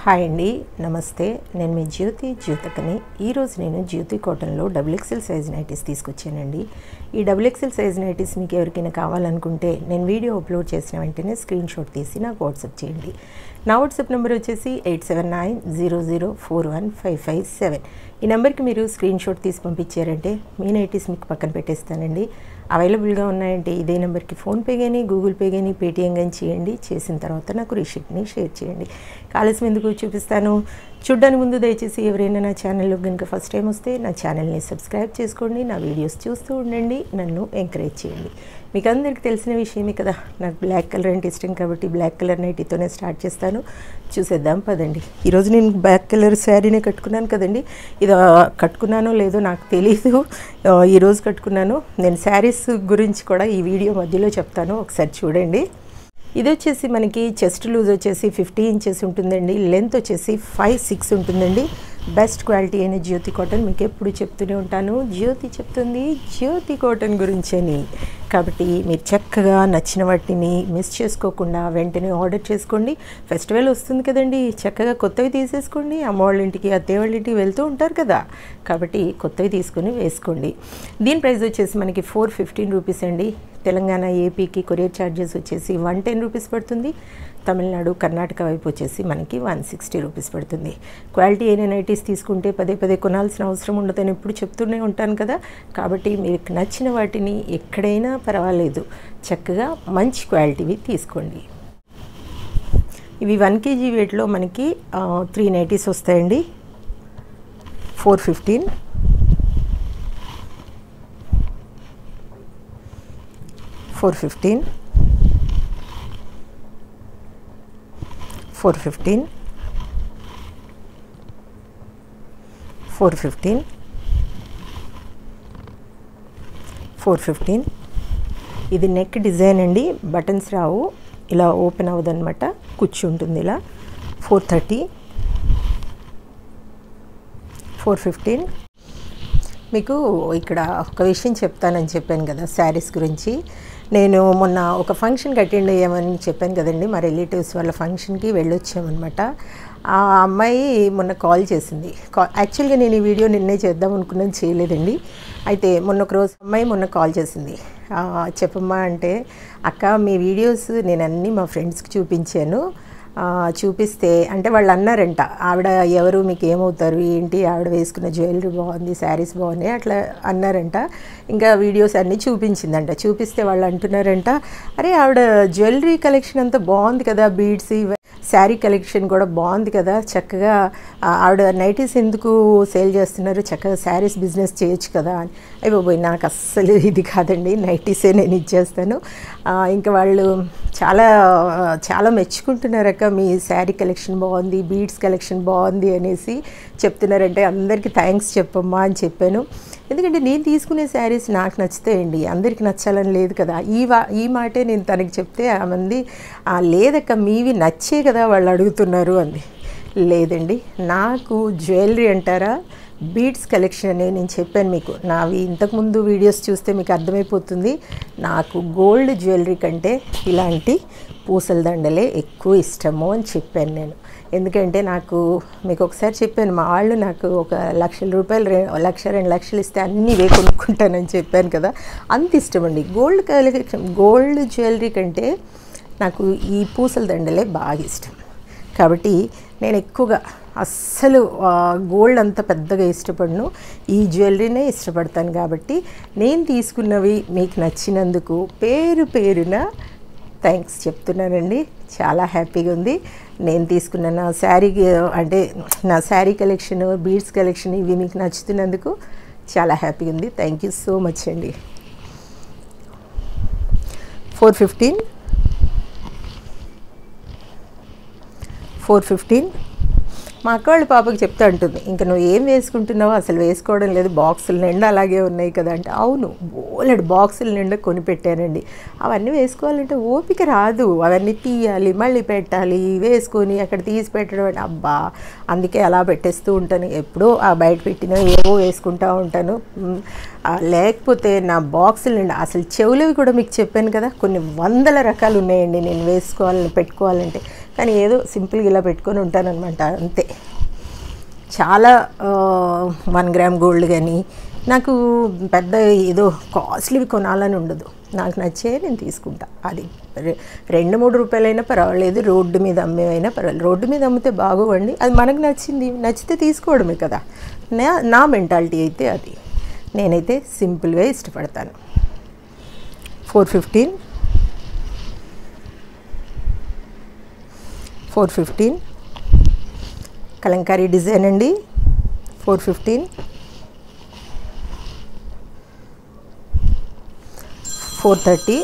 hi అండి నమస్తే నేను మీ జ్యోతి జ్యోతకని ఈరోజు నేను జ్యోతి కాటన్లో డబుల్ ఎక్సెల్ సైజ్ నైటీస్ తీసుకొచ్చానండి ఈ డబుల్ ఎక్సెల్ సైజ్ నైటీస్ మీకు ఎవరికైనా కావాలనుకుంటే నేను వీడియో అప్లోడ్ చేసిన వెంటనే స్క్రీన్ షాట్ తీసి నాకు వాట్సాప్ చేయండి నా వాట్సాప్ నెంబర్ వచ్చేసి eight seven nine zero zero four one five five seven ఈ నెంబర్కి మీరు స్క్రీన్ షాట్ తీసి పంపించారంటే మీ నైటీస్ మీకు పక్కన పెట్టేస్తానండి అవైలబుల్గా ఉన్నాయంటే ఇదే నెంబర్కి ఫోన్పే కానీ గూగుల్ పే కానీ పేటిఎం కానీ చేయండి చేసిన తర్వాత నాకు రిసిప్ట్ని షేర్ చేయండి కాలుష్యం ఎందుకు చూపిస్తాను చూడ్డానికి ముందు దయచేసి ఎవరైనా నా ఛానల్లో కనుక ఫస్ట్ టైం వస్తే నా ఛానల్ని సబ్స్క్రైబ్ చేసుకోండి నా వీడియోస్ చూస్తూ ఉండండి నన్ను ఎంకరేజ్ చేయండి మీకు అందరికీ తెలిసిన విషయమే కదా నాకు బ్లాక్ కలర్ అంటే ఇష్టం కాబట్టి బ్లాక్ కలర్ నైటీతోనే స్టార్ట్ చేస్తాను చూసేద్దాం పదండి ఈరోజు నేను బ్లాక్ కలర్ శారీనే కట్టుకున్నాను కదండి ఇది ఆ, కట్టుకున్నానో లేదో నాకు తెలీదు ఆ, ఈరోజు కట్టుకున్నాను నేను శారీస్ గురించి కూడా ఈ వీడియో మధ్యలో చెప్తాను ఒకసారి చూడండి ఇది వచ్చేసి మనకి చెస్ట్ లూజ్ వచ్చేసి ఫిఫ్టీ ఇంచెస్ ఉంటుందండి లెంత్ వచ్చేసి ఫైవ్ సిక్స్ ఉంటుందండి బెస్ట్ క్వాలిటీ అయిన జ్యోతి కాటన్ మీకు ఎప్పుడు చెప్తూనే ఉంటాను జ్యోతి చెప్తుంది జ్యోతి కాటన్ గురించని కాబట్టి మీరు చక్కగా నచ్చిన వాటిని మిస్ చేసుకోకుండా వెంటనే ఆర్డర్ చేసుకోండి ఫెస్టివల్ వస్తుంది కదండి చక్కగా కొత్తవి తీసేసుకోండి అమ్మ వాళ్ళ ఇంటికి అత్తయ్య వాళ్ళ ఇంటికి వెళ్తూ ఉంటారు కదా కాబట్టి కొత్తవి తీసుకొని వేసుకోండి దీని ప్రైస్ వచ్చేసి మనకి ఫోర్ ఫిఫ్టీన్ రూపీస్ అండి తెలంగాణ ఏపీకి కొరియర్ ఛార్జెస్ వచ్చేసి వన్ టెన్ రూపీస్ పడుతుంది తమిళనాడు కర్ణాటక వైపు వచ్చేసి మనకి వన్ సిక్స్టీ రూపీస్ పడుతుంది క్వాలిటీ అయిన నైటీస్ తీసుకుంటే పదే పదే కొనాల్సిన అవసరం ఉండదని ఎప్పుడు చెప్తూనే ఉంటాను కదా కాబట్టి మీకు నచ్చిన వాటిని ఎక్కడైనా పర్వాలేదు చక్కగా మంచి క్వాలిటీవి తీసుకోండి ఇవి వన్ కేజీ వెయిట్లో మనకి త్రీ నైటీస్ వస్తాయండి four fifteen four fifteen four fifteen four fifteen four fifteen ఇది నెక్ డిజైన్ అండి బటన్స్ రావు ఇలా ఓపెన్ అవ్వదన్నమాట కూర్చుంటుంది ఇలా ఫోర్ థర్టీ ఫోర్ ఫిఫ్టీన్ మీకు ఇక్కడ ఒక విషయం చెప్తానని చెప్పాను కదా శారీస్ గురించి నేను మొన్న ఒక ఫంక్షన్కి అటెండ్ అయ్యామని చెప్పాను కదండి మా రిలేటివ్స్ వాళ్ళ ఫంక్షన్కి వెళ్ళొచ్చామన్నమాట ఆ అమ్మాయి మొన్న కాల్ చేసింది కా యాక్చువల్గా నేను ఈ వీడియో నిన్నే చేద్దాం అనుకున్నాను చేయలేదండి అయితే మొన్న ఒక రోజు అమ్మాయి మొన్న కాల్ చేసింది "ఆ, చెప్పమ్మా అంటే అక్క మీ వీడియోస్ నేను అన్నీ మా ఫ్రెండ్స్కి చూపించాను ఆ, చూపిస్తే అంటే వాళ్ళు అన్నారంట ఆవిడ ఎవరు మీకు ఏమవుతారు ఏంటి ఆవిడ వేసుకున్న జ్యువెలరీ బాగుంది శారీస్ బాగున్నాయి అట్లా అన్నారంట ఇంకా వీడియోస్ అన్నీ చూపించిందంట చూపిస్తే వాళ్ళు అంటున్నారంట అరే ఆవిడ జ్యువెలరీ కలెక్షన్ అంతా బాగుంది కదా బీడ్స్ శారీ కలెక్షన్ కూడా బాగుంది కదా చక్కగా ఆ, ఆవిడ నైటీస్ ఎందుకు సేల్ చేస్తున్నారు చక్కగా శారీస్ బిజినెస్ చేయొచ్చు కదా అని అయిపోయి నాకు అస్సలు ఇది కాదండి నైటీసే నేను ఇచ్చేస్తాను ఆ, ఇంకా వాళ్ళు చాలా చాలా మెచ్చుకుంటున్నారక్క మీ శారీ కలెక్షన్ బాగుంది బీడ్స్ కలెక్షన్ బాగుంది అనేసి చెప్తున్నారంటే అందరికీ థ్యాంక్స్ చెప్పమ్మా అని చెప్పాను ఎందుకంటే నేను తీసుకునే శారీస్ నాకు నచ్చుతాయండి అందరికి నచ్చాలని లేదు కదా ఈ వా ఈ మాటే నేను తనకి చెప్తే ఆ మంది "ఆ, లేదక్క మీవి నచ్చే కదా వాళ్ళు అడుగుతున్నారు అంది లేదండి నాకు జ్యువెలరీ అంటారా బీడ్స్ కలెక్షన్ అనేది నేను చెప్పాను మీకు నావి ఇంతకుముందు వీడియోస్ చూస్తే మీకు అర్థమైపోతుంది నాకు గోల్డ్ జ్యువెలరీ కంటే ఇలాంటి పూసల దండలే ఎక్కువ ఇష్టము అని చెప్పాను నేను ఎందుకంటే నాకు మీకు ఒకసారి చెప్పాను మా వాళ్ళు నాకు ఒక లక్షల రూపాయలు రె లక్ష రెండు లక్షలు ఇస్తే అన్నీ వే కొనుక్కుంటానని చెప్పాను కదా అంత ఇష్టం అండి గోల్డ్ కలెక్షన్ గోల్డ్ జ్యువెలరీ కంటే నాకు ఈ పూసల దండలే బాగా ఇష్టం కాబట్టి నేను ఎక్కువగా అస్సలు ఆ, గోల్డ్ అంత పెద్దగా ఇష్టపడను ఈ జ్యువెలరీనే ఇష్టపడతాను కాబట్టి నేను తీసుకున్నవి మీకు నచ్చినందుకు పేరు పేరున థ్యాంక్స్ చెప్తున్నానండి చాలా హ్యాపీగా ఉంది నేను తీసుకున్న నా శారీ అంటే నా శారీ కలెక్షన్ బీడ్స్ కలెక్షన్ ఇవి మీకు నచ్చుతున్నందుకు చాలా హ్యాపీగా ఉంది థ్యాంక్ యూ సో మచ్ అండి ఫోర్ ఫిఫ్టీన్ ఫోర్ ఫిఫ్టీన్ మా అక్క వాళ్ళ పాపకి చెప్తా ఉంటుంది ఇంకా నువ్వు ఏం వేసుకుంటున్నావో అసలు వేసుకోవడం లేదు బాక్సుల నిండా అలాగే ఉన్నాయి కదా అంటే అవును బోలెడు బాక్సుల నిండా కొనిపెట్టానండి అవన్నీ వేసుకోవాలంటే ఓపిక రాదు అవన్నీ తీయాలి మళ్ళీ పెట్టాలి వేసుకొని అక్కడ తీసి పెట్టడం అంటే అబ్బా అందుకే అలా పెట్టేస్తూ ఉంటాను ఎప్పుడో ఆ బయట పెట్టిన ఏవో వేసుకుంటూ ఉంటాను మ్, ఆ, లేకపోతే నా బాక్సుల నిండా అసలు చెవులవి కూడా మీకు చెప్పాను కదా కొన్ని వందల రకాలు ఉన్నాయండి నేను వేసుకోవాలని పెట్టుకోవాలంటే కానీ ఏదో సింపుల్గా ఇలా పెట్టుకొని ఉంటానన్నమాట అంతే చాలా వన్ గ్రామ్ గోల్డ్ కానీ నాకు పెద్ద ఏదో కాస్ట్లీవి కొనాలని ఉండదు నాకు నచ్చే నేను తీసుకుంటా అది రె- రెండు మూడు రూపాయలైనా పర్వాలేదు రోడ్డు మీద అమ్మేవైనా పర్వాలేదు రోడ్డు మీద అమ్మితే బాగోవండి అది మనకు నచ్చింది నచ్చితే తీసుకోవడమే కదా నా నా మెంటాలిటీ అయితే అది నేనైతే సింపుల్గా ఇష్టపడతాను four fifteen four fifteen Kalamkari design అండి four fifteen four thirty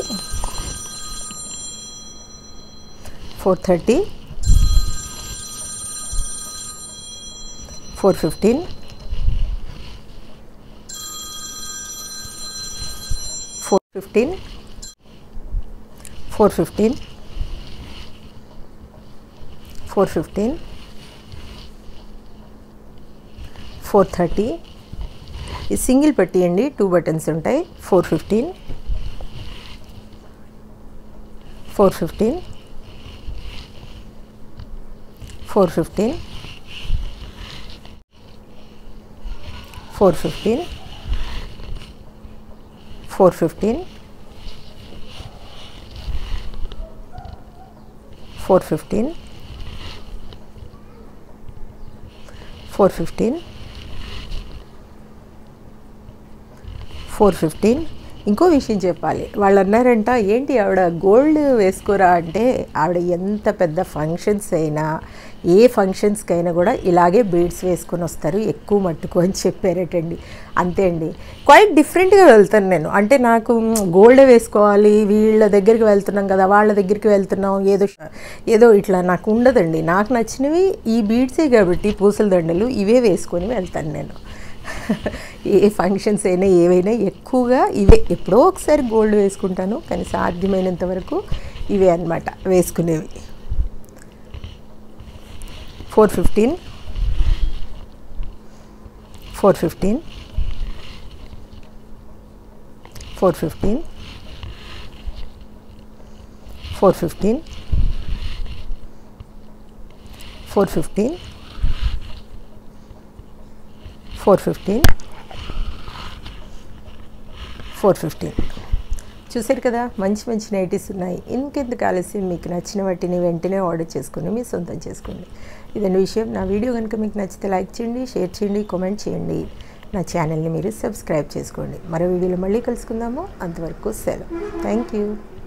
four thirty four fifteen four fifteen four fifteen four fifteen four thirty ఈ సింగిల్ పట్టీ అండి టూ బటన్స్ ఉంటాయి four fifteen four fifteen four fifteen four fifteen four fifteen four fifteen four fifteen four fifteen ఇంకో విషయం చెప్పాలి వాళ్ళు అన్నారంట ఏంటి ఆవిడ గోల్డ్ వేసుకోరా అంటే ఆవిడ ఎంత పెద్ద ఫంక్షన్స్ అయినా ఏ ఫంక్షన్స్కైనా కూడా ఇలాగే బీడ్స్ వేసుకొని వస్తారు ఎక్కువ మట్టుకు అని చెప్పారటండి అంతే అండి క్వైట్ డిఫరెంట్గా వెళ్తాను నేను అంటే నాకు గోల్డే వేసుకోవాలి వీళ్ళ దగ్గరికి వెళ్తున్నాం కదా వాళ్ళ దగ్గరికి వెళ్తున్నాం ఏదో ఏదో ఇట్లా నాకు ఉండదండి నాకు నచ్చినవి ఈ బీడ్సే కాబట్టి పూసల దండలు ఇవే వేసుకొని వెళ్తాను నేను ఏ ఫంక్షన్స్ అయినా ఏవైనా ఎక్కువగా ఇవే ఎప్పుడో ఒకసారి గోల్డ్ వేసుకుంటాను కానీ సాధ్యమైనంత వరకు ఇవే అన్నమాట వేసుకునేవి four fifteen four fifteen four fifteen four fifteen four fifteen four fifteen four fifteen చూసారు కదా మంచి మంచి నైటీస్ ఉన్నాయి ఇంకెందుకు ఆలస్యం మీకు నచ్చిన వాటిని వెంటనే ఆర్డర్ చేసుకుని మీ సొంతం చేసుకోండి ఇదండి విషయం నా వీడియో కనుక మీకు నచ్చితే లైక్ చేయండి షేర్ చేయండి కామెంట్ చేయండి నా ఛానల్ని మీరు సబ్స్క్రైబ్ చేసుకోండి మరో వీడియోలో మళ్ళీ కలుసుకుందాము అంతవరకు సెలవు థ్యాంక్ యూ